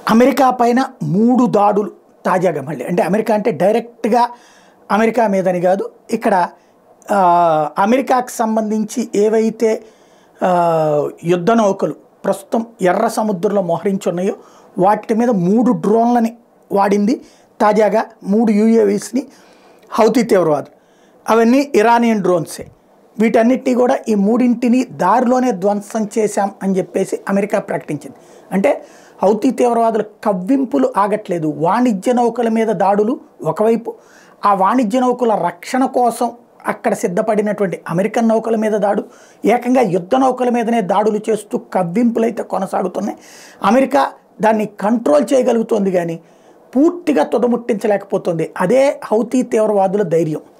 America పైన మూడు దాడులు తాజాగా మళ్ళీ అంటే అమెరికా అంటే డైరెక్ట్గా అమెరికా మీదని కాదు ఇక్కడ ఆ, అమెరికాకు సంబంధించి ఏవైతే ఆ, యుద్ధ నౌకలు ప్రస్తుతం ఎర్ర సముద్రంలో మోహరించి ఉన్నాయో వాటి మీద మూడు డ్రోన్లని వాడింది తాజాగా మూడు యూఏవీస్ని హౌతీ తీవ్రవాదులు అవన్నీ ఇరానియన్ డ్రోన్సే వీటన్నిటినీ కూడా ఈ మూడింటిని దారిలోనే ధ్వంసం చేశాం అని చెప్పేసి అమెరికా ప్రకటించింది అంటే హౌతీ తీవ్రవాదుల కవ్వింపులు ఆగట్లేదు వాణిజ్య నౌకల మీద దాడులు ఒకవైపు ఆ వాణిజ్య నౌకల రక్షణ కోసం అక్కడ సిద్ధపడినటువంటి అమెరికన్ నౌకల మీద దాడు ఏకంగా యుద్ధ నౌకల మీదనే దాడులు చేస్తూ కవ్వింపులు అయితే కొనసాగుతున్నాయి అమెరికా దాన్ని కంట్రోల్ చేయగలుగుతోంది కానీ పూర్తిగా తుదముట్టించలేకపోతుంది అదే హౌతీ తీవ్రవాదుల ధైర్యం